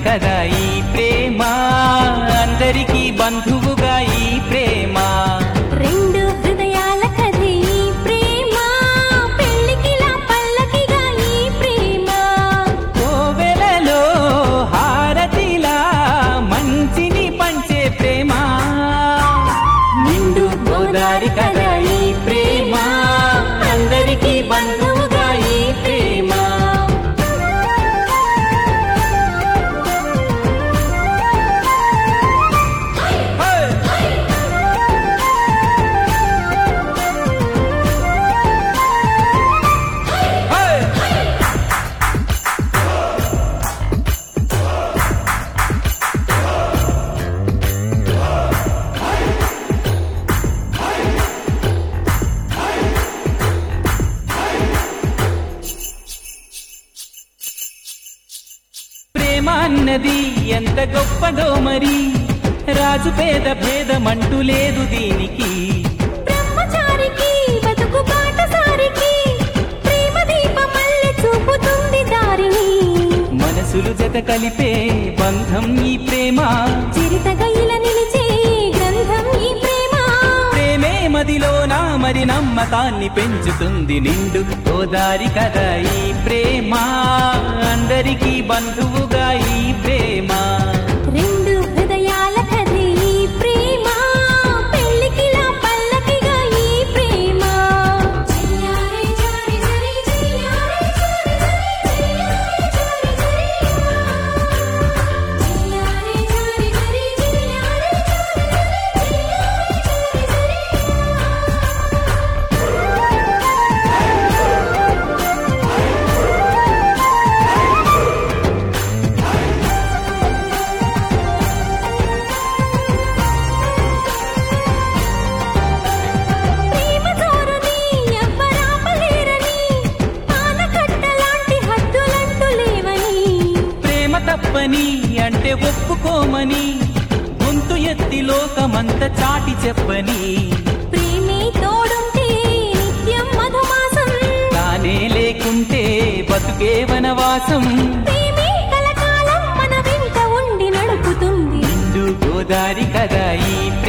కదా ఈ ప్రేమ అందరికీ బంధువుగా ఈ ప్రేమ రెండు హృదయాల కథే ఈ ప్రేమ పెళ్ళికిలా పల్లకిగా ఈ ప్రేమ కోవెలలో హారతిలా మంచిని పంచే ప్రేమ నిండు గోదారి కదా ఈ ప్రేమ అందరికీ బంధువుగా ఈ ప్రేమ ప్రేమ అన్నది ఎంత గొప్పదో మరి రాజు పేద భేదమంటూ లేదు దీనికి బ్రహ్మచారికి బతుకు బాటసారికి ప్రేమ దీపమల్లె చూపుతుంది దారిని మనసులు జత కలిపే బంధం ఈ ప్రేమ చిరితగా ఇలా నిలిచే గ్రంథం ఈ ప్రేమ ప్రేమే మదిలోన మరి నమ్మకాన్ని పెంచుతుంది నిండు గోదారి కదా ఈ ప్రేమ అందరికీ బంధువుగా ఈ ప్రేమ రెండు హృదయాల కథే ఈ ప్రేమ పెళ్ళికిలా పల్లకిగా ఈ ప్రేమ చెయ్యారే జారి జరి చెయ్యారే జారి జరి చెయ్యారే జారి జరి చెయ్యారే ప్రేమ జోరుని ఎవ్వరాపలేరని ఆనకట్టలాంటి హద్దులంటూ లేవని ప్రేమ తప్పని అంటే ఒప్పుకోమని గొంతు ఎత్తి లోకమంత చాటి చెప్పని ప్రేమే తోడుంటే నిత్యం మధుమాసం తానే లేకుంటే బతుకే వనవాసం ప్రేమే కలకాలం మన వెంట ఉండి నడుపుతుంది నిండు గోదారి కదా ఈ